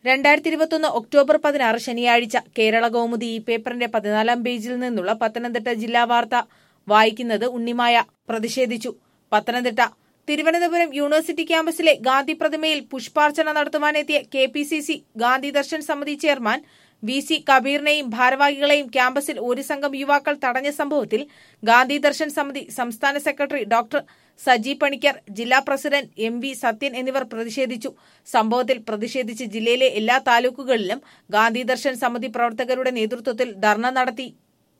രണ്ടായിരത്തി ഇരുപത്തൊന്ന് ഒക്ടോബർ പതിനാറ് ശനിയാഴ്ച കേരള കൗമുദി ഈ പേപ്പറിന്റെ പതിനാലാം പേജിൽ നിന്നുള്ള പത്തനംതിട്ട ജില്ലാ വാർത്ത വായിക്കുന്നത് ഉണ്ണിമായ പ്രതിഷേധിച്ചു പത്തനംതിട്ട തിരുവനന്തപുരം യൂണിവേഴ്സിറ്റി ക്യാമ്പസിലെ ഗാന്ധി പ്രതിമയിൽ പുഷ്പാർച്ചന നടത്തുവാനെത്തിയ K P C C Gandhi Darshan Samiti chairman V C കബീറിനെയും ഭാരവാഹികളെയും ക്യാമ്പസിൽ ഒരു സംഘം യുവാക്കൾ തടഞ്ഞ സംഭവത്തിൽ ഗാന്ധി ദർശൻ സമിതി സംസ്ഥാന സെക്രട്ടറി ഡോക്ടർ സജി പണിക്കർ ജില്ലാ പ്രസിഡന്റ് എം വി സത്യൻ എന്നിവർ പ്രതിഷേധിച്ചു സംഭവത്തിൽ പ്രതിഷേധിച്ച് ജില്ലയിലെ എല്ലാ താലൂക്കുകളിലും ഗാന്ധി ദർശൻ സമിതി പ്രവർത്തകരുടെ നേതൃത്വത്തിൽ ധർണ നടത്തി